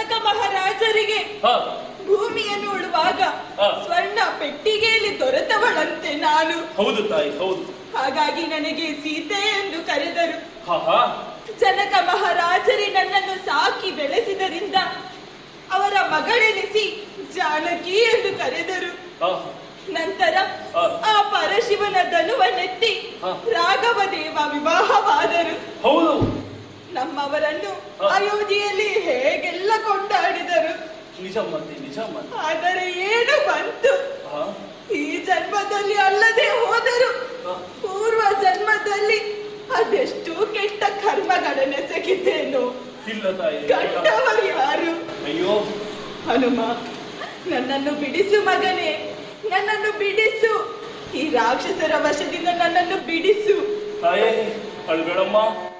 ಜನಕ ಮಹಾರಾಜರಿಗೆ ಹ ಭೂಮಿಯನ್ನು ಉಳುವಾಗ ಹಾ. ಸ್ವರ್ಣ ಪೆಟ್ಟಿಗೆಯಲ್ಲಿ ದೊರೆತವಳಂತೆ ನಾನು ಹೌದು ತಾಯಿ ಹೌದು ಹಾಗಾಗಿ ನನಗೆ ಸೀತೆ ಎಂದು ಕರೆದರು ಹ ಹ ಜನಕ ಮಹಾರಾಜರೇ ನನ್ನನ್ನು ಸಾಕಿ ಬೆಳೆಸಿದರಿಂದ ಅವರ ಮಗಳೆನಿಸಿ ಜಾನಕಿ ಎಂದು ಕರೆದರು ಹ ನಂತರ ಹಾ. ಆ ಪರಶಿವನ ಧನುವನ್ನೆತ್ತಿ ಹಾ. ರಾಘವ ದೇವ ವಿವಾಹವಾದರು ಹೌದು ನಮ್ಮವರನ್ನು ಹಾ. ಅಯೋಧ್ಯೆಯಲ್ಲಿ ಹೇಗೆಲ್ಲ ಕೊಂಡಾಡಿದರು ನಿಜ ಮತ್ತೆ ನಿಜ ಮತ್ತೆ ಆದರೆ ಏನು ಬಂತು ಹ ಈ ಜನ್ಮದಲ್ಲಿ ಅಲ್ಲದೆ ಹೋದರು ಹ. ಪೂರ್ವ ಜನ್ಮದಲ್ಲಿ ಅದೆಷ್ಟು ಕೆಟ್ಟ ಕರ್ಮಗಳನ್ನೆಸಗಿದ್ದೇನೋ ಇಲ್ಲ ತಾಯಿ ಕಂಡವರು ಯಾರು ಅಯ್ಯೋ ಹನುಮ ನನ್ನನ್ನು ಬಿಡಿಸು ಮಗನೇ ನನ್ನನ್ನು ಬಿಡಿಸು ಈ ರಾಕ್ಷಸರ ವಶದಿಂದ ನನ್ನನ್ನು ಬಿಡಿಸು ತಾಯೇ ಅಳ್ಬೇಡಮ್ಮ